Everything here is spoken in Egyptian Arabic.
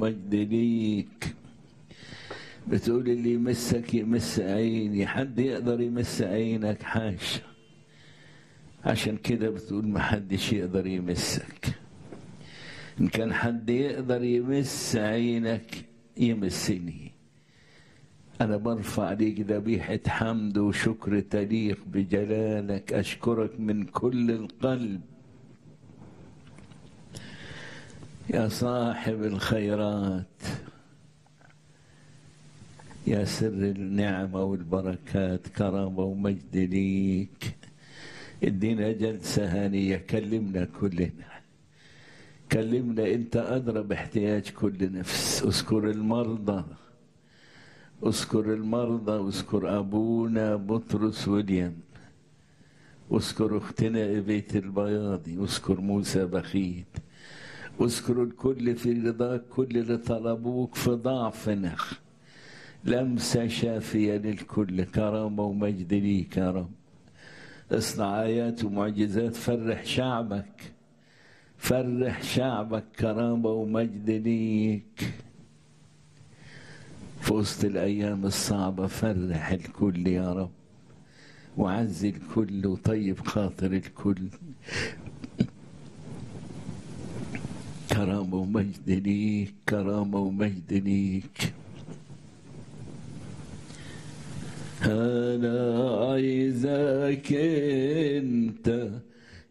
ومجد ليك بتقول اللي يمسك يمس عيني حد يقدر يمس عينك حاشا عشان كده بتقول محدش يقدر يمسك إن كان حد يقدر يمس عينك يمسني أنا برفع عليك ذبيحة حمد وشكر تليق بجلالك أشكرك من كل القلب يا صاحب الخيرات يا سر النعمة والبركات كرامة ومجد ليك ادينا جلسة هانية كلمنا كلنا كلمنا انت أدرى باحتياج كل نفس اذكر المرضى اذكر المرضى واذكر أبونا بطرس ويليام واذكر أختنا بيت البياضي واذكر موسى بخيت واذكر الكل في رضاك كل اللي طلبوك في ضعفنا لمسة شافية للكل كرامة ومجد ليك يا رب اصنع آيات ومعجزات فرح شعبك فرح شعبك كرامة ومجد ليك في وسط الأيام الصعبة فرح الكل يا رب وعزي الكل وطيب خاطر الكل كرامة ومجد ليك كرامة ومجد ليك أنا عايزك أنت